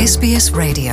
SBS Radio.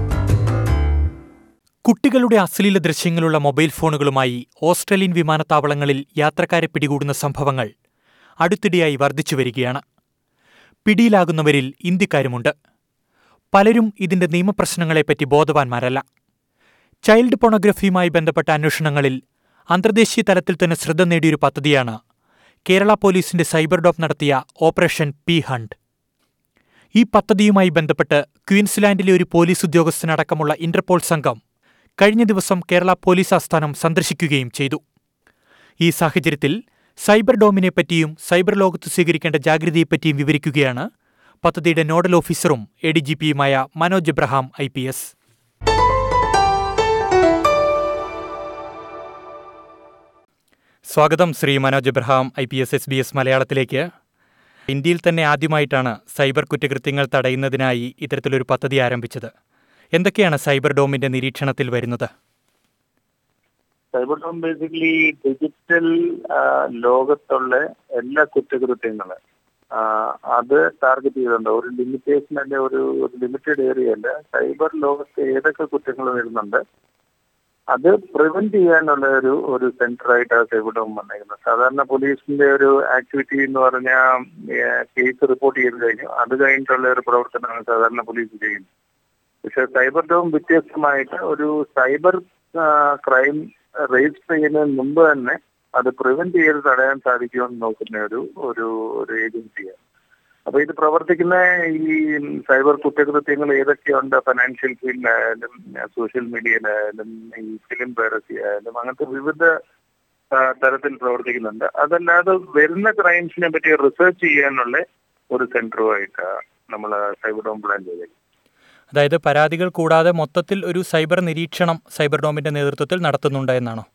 കുട്ടികളുടെ അശ്ലീല ദൃശ്യങ്ങളുള്ള mobile ഫോണുകളുമായി Australian വിമാനത്താവളങ്ങളിൽ യാത്രക്കാരെ പിടികൂടുന്ന സംഭവങ്ങൾ അടുത്തിടെയായി വർദ്ധിച്ചു വരികയാണ് പിടിയിലാകുന്നവരിൽ ഇന്ത്യക്കാരുമുണ്ട് പലരും ഇതിന്റെ നിയമപ്രശ്നങ്ങളെപ്പറ്റി ബോധവാന്മാരല്ല ചൈൽഡ് പോണോഗ്രഫിയുമായി ബന്ധപ്പെട്ട അന്വേഷണങ്ങളിൽ അന്തർദേശീയ തലത്തിൽ തന്നെ ശ്രദ്ധ നേടിയൊരു പദ്ധതിയാണ് കേരള പോലീസിന്റെ സൈബർ ഡോപ്പ് നടത്തിയ ഓപ്പറേഷൻ പി ഹണ്ട് ഈ പദ്ധതിയുമായി ബന്ധപ്പെട്ട് ക്വീൻസ്ലാൻഡിലെ ഒരു പോലീസ് ഉദ്യോഗസ്ഥനടക്കമുള്ള ഇന്റർപോൾ സംഘം കഴിഞ്ഞ ദിവസം കേരള പോലീസ് ആസ്ഥാനം സന്ദർശിക്കുകയും ചെയ്തു ഈ സാഹചര്യത്തിൽ സൈബർ ഡോമിനെപ്പറ്റിയും സൈബർ ലോകത്ത് സ്വീകരിക്കേണ്ട ജാഗ്രതയെപ്പറ്റിയും വിവരിക്കുകയാണ് പദ്ധതിയുടെ നോഡൽ ഓഫീസറും എ ഡി ജി പിയുമായ Manoj Abraham I P S സ്വാഗതം Shri Manoj Abraham I P S S B S മലയാളത്തിലേക്ക് ഇന്ത്യയിൽ തന്നെ ആദ്യമായിട്ടാണ് സൈബർ കുറ്റകൃത്യങ്ങൾ തടയുന്നതിനായി ഇത്തരത്തിലൊരു പദ്ധതി ആരംഭിച്ചത് എന്തൊക്കെയാണ് സൈബർ ഡോമിന്റെ നിരീക്ഷണത്തിൽ വരുന്നത് സൈബർ ഡോം ബേസിക്കലി ഡിജിറ്റൽ ലോകത്തുള്ള എല്ലാ കുറ്റകൃത്യങ്ങളും ആ, അത് ടാർഗറ്റ് ചെയ്തിട്ടുണ്ട് ഒരു ലിമിറ്റേഷൻ അല്ലെ ഒരു ഒരു ലിമിറ്റഡ് ഏരിയ അല്ല സൈബർ ലോകത്ത് ഏതൊക്കെ കുറ്റങ്ങൾ വരുന്നുണ്ട് അത് പ്രിവെന്റ് ചെയ്യാനുള്ള ഒരു ഒരു സെന്റർ ആയിട്ടാണ് സൈബർ ഡോം വന്നേക്കുന്നത് സാധാരണ പോലീസിന്റെ ഒരു ആക്ടിവിറ്റി എന്ന് പറഞ്ഞാൽ കേസ് റിപ്പോർട്ട് ചെയ്ത് കഴിഞ്ഞു അത് കഴിഞ്ഞിട്ടുള്ള ഒരു പ്രവർത്തനമാണ് സാധാരണ പോലീസ് ചെയ്യുന്നത് പക്ഷെ സൈബർ ഡോം വ്യത്യസ്തമായിട്ട് ഒരു സൈബർ ക്രൈം രജിസ്റ്റർ ചെയ്യുന്നതിന് മുമ്പ് തന്നെ അത് പ്രിവെന്റ് ചെയ്ത് തടയാൻ സാധിക്കുമെന്ന് നോക്കുന്ന ഒരു ഒരു ഒരു ഏജൻസിയാണ് അപ്പൊ ഇത് പ്രവർത്തിക്കുന്ന ഈ സൈബർ കുറ്റകൃത്യങ്ങൾ ഏതൊക്കെയുണ്ട് ഫിനാൻഷ്യൽ ഫീൽഡിലായാലും സോഷ്യൽ മീഡിയയിലായാലും ഈ ഫിലിം പൈറസി ആയാലും അങ്ങനത്തെ വിവിധ ആ, തരത്തിൽ പ്രവർത്തിക്കുന്നുണ്ട് അതല്ലാതെ വരുന്ന ക്രൈംസിനെ പറ്റി റിസർച്ച് ചെയ്യാനുള്ള ഒരു സെന്ററുമായിട്ടാണ് നമ്മൾ സൈബർ ഡോം പ്ലാൻ ചെയ്തത് അതായത് പരാതികൾ കൂടാതെ മൊത്തത്തിൽ ഒരു സൈബർ നിരീക്ഷണം സൈബർ ഡോമിന്റെ നേതൃത്വത്തിൽ നടത്തുന്നുണ്ട് എന്നാണോ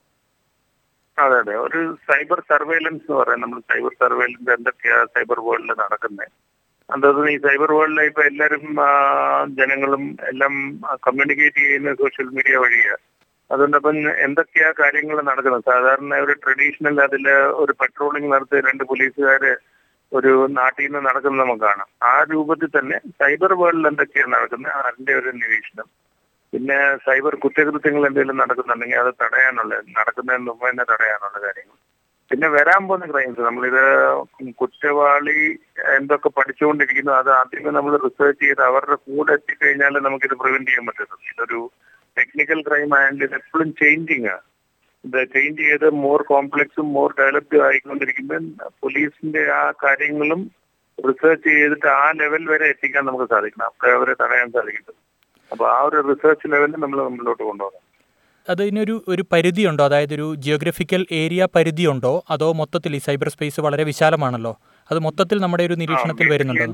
അതെ അതെ ഒരു സൈബർ സർവൈലൻസ് എന്ന് പറയാം നമ്മൾ സൈബർ സർവൈലൻസ് എന്തൊക്കെയാ സൈബർ വേൾഡിൽ നടക്കുന്നത് അതായത് ഈ സൈബർ വേൾഡിൽ ഇപ്പൊ എല്ലാവരും ആ, ജനങ്ങളും എല്ലാം കമ്മ്യൂണിക്കേറ്റ് ചെയ്യുന്ന സോഷ്യൽ മീഡിയ വഴിയാണ് അതുകൊണ്ട് അപ്പം എന്തൊക്കെയാ കാര്യങ്ങൾ നടക്കുന്നത് സാധാരണ ഒരു ട്രഡീഷണൽ അതിൽ ഒരു പെട്രോളിംഗ് നടത്തി രണ്ട് പോലീസുകാര് ഒരു നാട്ടിൽ നിന്ന് നടക്കുന്നത് നമുക്ക് കാണാം ആ രൂപത്തിൽ തന്നെ സൈബർ വേൾഡിൽ എന്തൊക്കെയാണ് നടക്കുന്നത് അതിന്റെ ഒരു നിരീക്ഷണം പിന്നെ സൈബർ കുറ്റകൃത്യങ്ങൾ എന്തെങ്കിലും നടക്കുന്നുണ്ടെങ്കിൽ അത് തടയാനുള്ള നടക്കുന്നതിന് മുമ്പ് തന്നെ തടയാനുള്ള കാര്യങ്ങൾ പിന്നെ വരാൻ പോകുന്ന ക്രൈംസ് നമ്മളിത് കുറ്റവാളി എന്തൊക്കെ പഠിച്ചുകൊണ്ടിരിക്കുന്നു അത് ആദ്യമേ നമ്മൾ റിസർച്ച് ചെയ്ത് അവരുടെ കൂടെ എത്തിക്കഴിഞ്ഞാൽ നമുക്കിത് പ്രിവെന്റ് ചെയ്യാൻ പറ്റത്തുള്ളൂ ഇതൊരു ടെക്നിക്കൽ ക്രൈം ആയതുകൊണ്ട് ഇത് എപ്പോഴും ചേഞ്ചിങ് ആണ് ഇത് ചേഞ്ച് ചെയ്ത് മോർ കോംപ്ലക്സും മോർ ഡെവലപ്ഡ് ആയിക്കൊണ്ടിരിക്കുമ്പോൾ പോലീസിന്റെ ആ കാര്യങ്ങളും റിസർച്ച് ചെയ്തിട്ട് ആ ലെവൽ വരെ എത്തിക്കാൻ നമുക്ക് സാധിക്കണം അപ്പോഴേ അവരെ തടയാൻ സാധിക്കത്തുള്ളൂ അപ്പൊ ആ ഒരു റിസർച്ച് ലെവലിൽ നമ്മൾ മുമ്പോട്ട് കൊണ്ടുപോകണം അതിനൊരു ഒരു പരിധിയുണ്ടോ അതായത് ഒരു ജിയോഗ്രഫിക്കൽ ഏരിയ പരിധിയുണ്ടോ അതോ മൊത്തത്തിൽ ഈ സൈബർ സ്പേസ് വളരെ വിശാലമാണല്ലോ അത് മൊത്തത്തിൽ നമ്മുടെ ഒരു നിരീക്ഷണത്തിൽ വരുന്നുണ്ടോ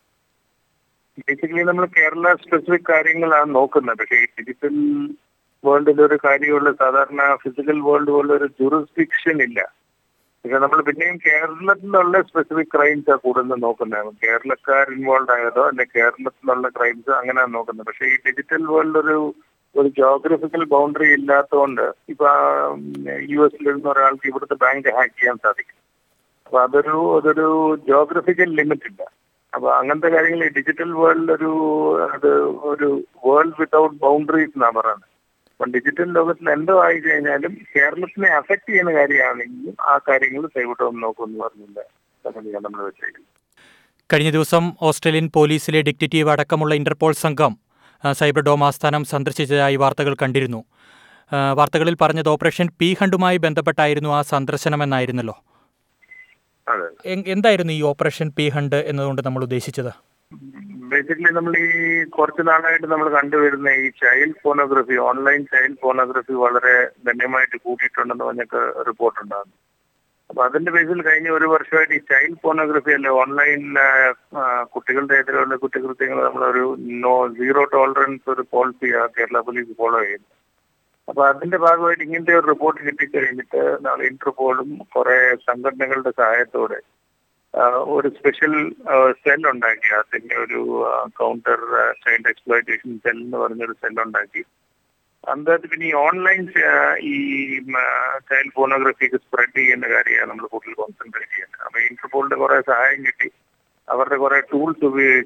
ബേസിക്കലി നമ്മൾ കേരള സ്പെസിഫിക് കാര്യങ്ങളാണ് നോക്കുന്നത് പക്ഷേ ഈ ഡിജിറ്റൽ വേൾഡിൽ ഒരു കാര്യമുള്ള സാധാരണ ഫിസിക്കൽ വേൾഡ് പോലെ ഒരു ജുറിസ്ഡിക്ഷൻ ഇല്ല പക്ഷെ നമ്മൾ പിന്നെയും കേരളത്തിലുള്ള സ്പെസിഫിക് ക്രൈംസ് ആ കൂടുതൽ നോക്കുന്നത് കേരളക്കാർ ഇൻവോൾവ് ആയതോ അല്ലെ കേരളത്തിലുള്ള ക്രൈംസ് അങ്ങനെയാണ് നോക്കുന്നത് പക്ഷേ ഈ ഡിജിറ്റൽ വേൾഡ് ഒരു ഒരു ജോഗ്രഫിക്കൽ ബൗണ്ടറി ഇല്ലാത്തതുകൊണ്ട് ഇപ്പൊ യു എസിലിരുന്ന ഒരാൾക്ക് ഇവിടുത്തെ ബാങ്ക് ഹാക്ക് ചെയ്യാൻ സാധിക്കും അപ്പൊ അതൊരു അതൊരു ജോഗ്രഫിക്കൽ ലിമിറ്റ് ഇല്ല അപ്പൊ അങ്ങനത്തെ കാര്യങ്ങൾ ഈ ഡിജിറ്റൽ വേൾഡിൽ ഒരു അത് ഒരു വേൾഡ് വിത്തൗട്ട് ബൗണ്ടറീസ് എന്നാ പറയുന്നത് അപ്പം ഡിജിറ്റൽ ലോകത്തിൽ എന്തോ ആയി കഴിഞ്ഞാലും കേരളത്തിനെ അഫക്ട് ചെയ്യുന്ന കാര്യമാണെങ്കിലും ആ കാര്യങ്ങൾ സൈബോട്ടോം നോക്കുമെന്ന് പറഞ്ഞില്ല സംഗതിയാണ് നമ്മൾ വെച്ചേക്കുന്നത് കഴിഞ്ഞ ദിവസം ഓസ്ട്രേലിയൻ പോലീസിലെ ഡിക്റ്റേറ്റീവ് അടക്കമുള്ള ഇന്റർപോൾ സംഘം ആ, സൈബർ ഡോം ആസ്ഥാനം സന്ദർശിച്ചതായി വാർത്തകൾ കണ്ടിരുന്നു ആ, വാർത്തകളിൽ പറഞ്ഞത് ഓപ്പറേഷൻ പി ഹണ്ടുമായി ബന്ധപ്പെട്ടായിരുന്നു ആ സന്ദർശനമെന്നായിരുന്നല്ലോ അതെ എ- എന്തായിരുന്നു ഈ ഓപ്പറേഷൻ പി ഹണ്ട് എന്നതുകൊണ്ട് നമ്മൾ ഉദ്ദേശിച്ചത് ബേസിക്കലി നമ്മൾ ഈ കുറച്ച് നാളായിട്ട് നമ്മൾ കണ്ടുവരുന്ന ഈ child pornography online child pornography വളരെ ഗണ്യമായിട്ട് കൂട്ടിയിട്ടുണ്ടെന്ന് പറഞ്ഞൊക്കെ റിപ്പോർട്ട് ഉണ്ടാകുന്നു അപ്പൊ അതിന്റെ ബേസിൽ കഴിഞ്ഞ ഒരു വർഷമായിട്ട് ഈ ചൈൽഡ് ഫോണോഗ്രഫി അല്ലെ ഓൺലൈൻ കുട്ടികളുടെ എതിരെയുള്ള കുറ്റകൃത്യങ്ങൾ നമ്മളൊരു നോ സീറോ ടോളറൻസ് ഒരു പോളിസി കേരള പോലീസ് ഫോളോ ചെയ്യുന്നു അപ്പൊ അതിന്റെ ഭാഗമായിട്ട് ഇങ്ങനത്തെ ഒരു റിപ്പോർട്ട് കിട്ടിക്കഴിഞ്ഞിട്ട് നമ്മൾ ഇന്റർപോളും കുറെ സംഘടനകളുടെ സഹായത്തോടെ ആ, ഒരു സ്പെഷ്യൽ സെൽ ഉണ്ടാക്കി അതിന്റെ ഒരു കൗണ്ടർ ചൈൽഡ് എക്സ്പ്ലോയിറ്റേഷൻ സെൽ എന്ന് പറഞ്ഞൊരു സെൽ ഉണ്ടാക്കി അന്തത് പിന്നെ ഈ ഓൺലൈൻ ഈ ചൈൽഡ് ഫോണോഗ്രഫിക്ക് സ്പ്രെഡ് ചെയ്യുന്ന കാര്യമാണ് നമ്മൾ കൂടുതൽ കോൺസെൻട്രേറ്റ് ചെയ്യുന്നത് അപ്പൊ ഇന്റർപോളിന്റെ കുറെ സഹായം കിട്ടി അവരുടെ കുറെ ടൂൾസ് ഉപയോഗിച്ച്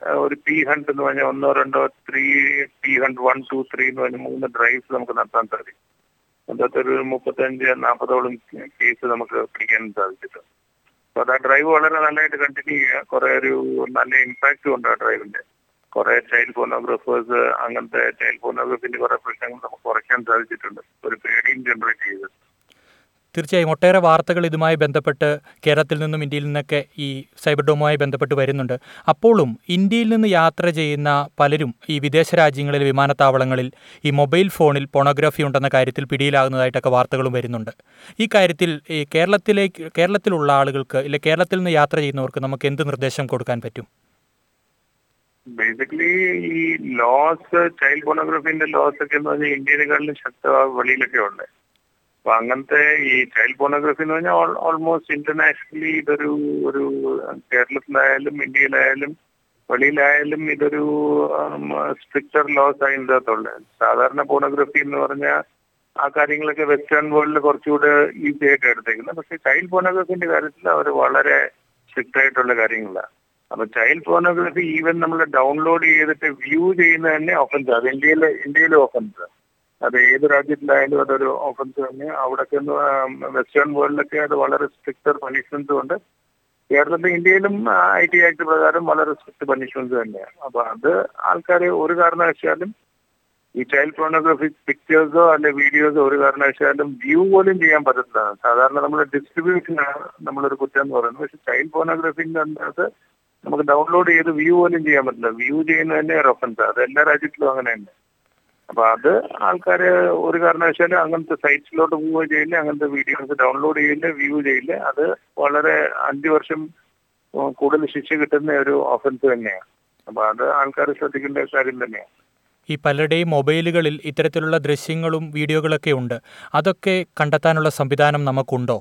ആ, ഒരു പി ഹണ്ട് എന്ന് പറഞ്ഞാൽ ഒന്നോ രണ്ടോ three P hunt one two three എന്ന് പറഞ്ഞ മൂന്ന് ഡ്രൈവ്സ് നമുക്ക് നടത്താൻ സാധിക്കും അതിനകത്ത് ഒരു മുപ്പത്തഞ്ച് നാൽപ്പതോളം കേസ് നമുക്ക് പിടിക്കാൻ സാധിച്ചിട്ടുണ്ട് അപ്പൊ അത് ആ ഡ്രൈവ് വളരെ നല്ലതായിട്ട് കണ്ടിന്യൂ ചെയ്യുക കുറെ ഒരു നല്ല ഇമ്പാക്റ്റും ഉണ്ട് ആ ഡ്രൈവിന്റെ കുറെ ചൈൽഡ് ഫോണോഗ്രാഫേഴ്സ് അങ്ങനത്തെ ചൈൽഡ് ഫോണോഗ്രാഫിന്റെ കുറെ പ്രശ്നങ്ങൾ നമുക്ക് കുറയ്ക്കാൻ സാധിച്ചിട്ടുണ്ട് ഒരു പേടിയും ജനറേറ്റ് ചെയ്ത് തീർച്ചയായും ഒട്ടേറെ വാർത്തകൾ ഇതുമായി ബന്ധപ്പെട്ട് കേരളത്തിൽ നിന്നും ഇന്ത്യയിൽ നിന്നൊക്കെ ഈ സൈബർ ഡോമുമായി ബന്ധപ്പെട്ട് വരുന്നുണ്ട് അപ്പോഴും ഇന്ത്യയിൽ നിന്ന് യാത്ര ചെയ്യുന്ന പലരും ഈ വിദേശ രാജ്യങ്ങളിലെ വിമാനത്താവളങ്ങളിൽ ഈ മൊബൈൽ ഫോണിൽ പോണോഗ്രാഫി ഉണ്ടെന്ന കാര്യത്തിൽ പിടിയിലാകുന്നതായിട്ടൊക്കെ വാർത്തകളും വരുന്നുണ്ട് ഈ കാര്യത്തിൽ ഈ കേരളത്തിലേക്ക് കേരളത്തിലുള്ള ആളുകൾക്ക് ഇല്ല കേരളത്തിൽ നിന്ന് യാത്ര ചെയ്യുന്നവർക്ക് നമുക്ക് എന്ത് നിർദ്ദേശം കൊടുക്കാൻ പറ്റും ബേസിക്കലി ഈ ലോസ് ചൈൽഡ് ഫോണോഗ്രാഫിന്റെ ലോസ് ഒക്കെ എന്ന് പറഞ്ഞാൽ ഇന്ത്യയിലെക്കാളും ശക്ത വെളിയിലൊക്കെ ഉണ്ട് അപ്പൊ അങ്ങനത്തെ ഈ ചൈൽഡ് ഫോണോഗ്രാഫി എന്ന് പറഞ്ഞാൽ ഓൾമോസ്റ്റ് ഇന്റർനാഷണലി ഇതൊരു ഒരു കേരളത്തിലായാലും ഇന്ത്യയിലായാലും വെളിയിലായാലും ഇതൊരു സ്ട്രിക്റ്റർ ലോസ് ആയി ഇതിനകത്തുള്ളത് സാധാരണ ഫോണോഗ്രാഫി എന്ന് പറഞ്ഞാൽ ആ കാര്യങ്ങളൊക്കെ വെസ്റ്റേൺ വേൾഡിൽ കുറച്ചുകൂടെ ഈസി ആയിട്ട് എടുത്തേക്കുന്നത് പക്ഷെ ചൈൽഡ് ഫോണോഗ്രാഫിന്റെ കാര്യത്തിൽ അവർ വളരെ സ്ട്രിക്റ്റ് ആയിട്ടുള്ള കാര്യങ്ങളാണ് അപ്പൊ ചൈൽഡ് ഫോണോഗ്രാഫി ഈവൻ നമ്മൾ ഡൗൺലോഡ് ചെയ്തിട്ട് വ്യൂ ചെയ്യുന്നത് തന്നെ ഓഫൻസ് അത് ഇന്ത്യയിലെ ഇന്ത്യയിലെ ഓഫൻസ് അത് ഏത് രാജ്യത്തിലായാലും അതൊരു ഓഫൻസ് തന്നെ അവിടൊക്കെ വെസ്റ്റേൺ വേൾഡിലൊക്കെ അത് വളരെ സ്ട്രിക്റ്റർ പണിഷ്മെന്റ്സ് ഉണ്ട് കേരളത്തിൽ ഇന്ത്യയിലും ഐ ടി ആക്ട് പ്രകാരം വളരെ സ്ട്രിക്റ്റ് പണിഷ്മെന്റ്സ് തന്നെയാണ് അപ്പൊ അത് ആൾക്കാർ ഒരു കാരണവശാലും ഈ ചൈൽഡ് ഫോണോഗ്രാഫി പിക്ചേഴ്സോ അല്ലെ വീഡിയോസോ ഒരു കാരണവശാലും വ്യൂ പോലും ചെയ്യാൻ പറ്റത്തില്ല സാധാരണ നമ്മൾ ഡിസ്ട്രിബ്യൂഷനാണ് നമ്മളൊരു കുറ്റം എന്ന് പറയുന്നത് പക്ഷെ ചൈൽഡ് ഫോണോഗ്രാഫിന്റെ അകത്ത് നമുക്ക് ഡൗൺലോഡ് ചെയ്ത് വ്യൂ പോലും ചെയ്യാൻ പറ്റില്ല വ്യൂ ചെയ്യുന്നത് തന്നെ ഒരു ഒഫൻസ് അത് എല്ലാ രാജ്യത്തിലും അങ്ങനെ തന്നെ അപ്പൊ അത് ആൾക്കാര് ഒരു കാരണവശാലും അങ്ങനത്തെ സൈറ്റ്സിലോട്ട് പോവുകയോ ചെയ്യില്ല അങ്ങനത്തെ വീഡിയോസ് ഡൗൺലോഡ് ചെയ്യില്ല വ്യൂ ചെയ്യില്ല അത് വളരെ അഞ്ചു വർഷം ഉം, കൂടുതൽ ശിക്ഷ കിട്ടുന്ന ഒരു ഒഫൻസ് തന്നെയാണ് അപ്പൊ അത് ആൾക്കാർ ശ്രദ്ധിക്കേണ്ട കാര്യം തന്നെയാണ് ഈ പലരുടെയും മൊബൈലുകളിൽ ഇത്തരത്തിലുള്ള ദൃശ്യങ്ങളും വീഡിയോകളൊക്കെ ഉണ്ട് അതൊക്കെ കണ്ടെത്താനുള്ള സംവിധാനം നമുക്കുണ്ടോ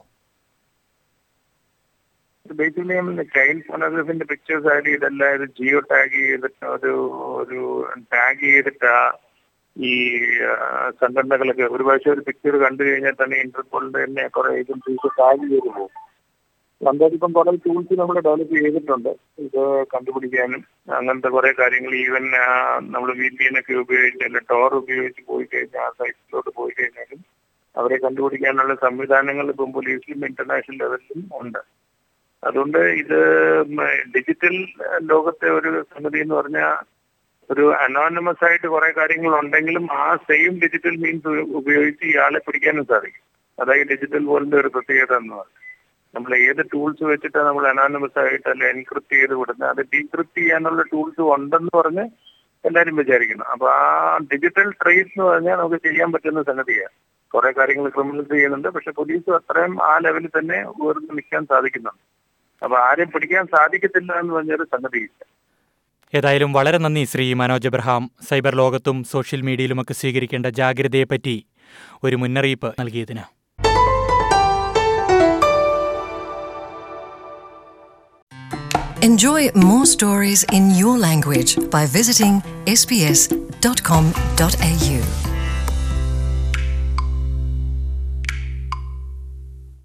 ബേസിക്കലി നമ്മൾ ചൈൽഡ് ഫോണോഗ്രാഫിന്റെ പിക്ചേഴ്സ് ആയാലും ഇതെല്ലാം ഇത് ജിയോ ടാഗ് ചെയ്തിട്ട് ഒരു ഒരു ടാഗ് ചെയ്തിട്ടാ ഈ ആ, സംഘടനകളൊക്കെ ഒരു പ്രാവശ്യം ഒരു പിക്ചർ കണ്ടു കഴിഞ്ഞാൽ തന്നെ ഇന്റർപോളിന്റെ തന്നെ കുറെ ഏജൻസീസ് ടാഗ് ചെയ്ത് പോകും സ്വന്തമായിട്ട് ഇപ്പം കുറെ ടൂൾസ് നമ്മൾ ഡെവലപ്പ് ചെയ്തിട്ടുണ്ട് ഇത് കണ്ടുപിടിക്കാനും അങ്ങനത്തെ കുറെ കാര്യങ്ങൾ ഈവൻ നമ്മൾ വി പി എൻ ഒക്കെ ഉപയോഗിച്ച് അല്ലെ ടോർ ഉപയോഗിച്ച് പോയി കഴിഞ്ഞാൽ ആ സൈറ്റിലോട്ട് പോയി കഴിഞ്ഞാലും അവരെ കണ്ടുപിടിക്കാനുള്ള സംവിധാനങ്ങൾ ഇപ്പം പോലീസിലും ഇന്റർനാഷണൽ ലെവലിലും ഉണ്ട് അതുകൊണ്ട് ഇത് ഡിജിറ്റൽ ലോകത്തെ ഒരു സംഗതി എന്ന് പറഞ്ഞാൽ ഒരു അനോണിമസ് ആയിട്ട് കുറെ കാര്യങ്ങൾ ഉണ്ടെങ്കിലും ആ സെയിം ഡിജിറ്റൽ മീൻസ് ഉപയോഗിച്ച് ഇയാളെ പിടിക്കാനും സാധിക്കും അതായത് ഡിജിറ്റൽ വേൾഡിന്റെ ഒരു പ്രത്യേകത എന്ന് പറയുന്നത് നമ്മൾ ഏത് ടൂൾസ് വെച്ചിട്ടാണ് നമ്മൾ അനോണിമസ് ആയിട്ട് അല്ലെ എൻക്രിപ്റ്റ് ചെയ്ത് വിടുന്നത് അത് ഡീക്രിപ്റ്റ് ചെയ്യാനുള്ള ടൂൾസ് ഉണ്ടെന്ന് പറഞ്ഞ് എല്ലാവരും വിചാരിക്കണം അപ്പൊ ആ ഡിജിറ്റൽ ട്രേസ് എന്ന് പറഞ്ഞാൽ നമുക്ക് ചെയ്യാൻ പറ്റുന്ന സംഗതിയാണ് കുറെ കാര്യങ്ങൾ ക്രിമിനൽസ് ചെയ്യുന്നുണ്ട് പക്ഷെ പോലീസ് അത്രയും ആ ലെവലിൽ തന്നെ ഉയർന്നു നിൽക്കാൻ സാധിക്കുന്നുണ്ട് അപ്പൊ ആരെയും പിടിക്കാൻ സാധിക്കത്തില്ല എന്ന് പറഞ്ഞൊരു സംഗതിയില്ല ഏതായാലും വളരെ നന്ദി ശ്രീ മനോജ് എബ്രഹാം സൈബർ ലോകത്തും സോഷ്യൽ മീഡിയയിലുമൊക്കെ സ്വീകരിക്കേണ്ട ജാഗ്രതയെപ്പറ്റി ഒരു മുന്നറിയിപ്പ് നൽകിയതിന് Enjoy more stories in your language by visiting sbs.com.au.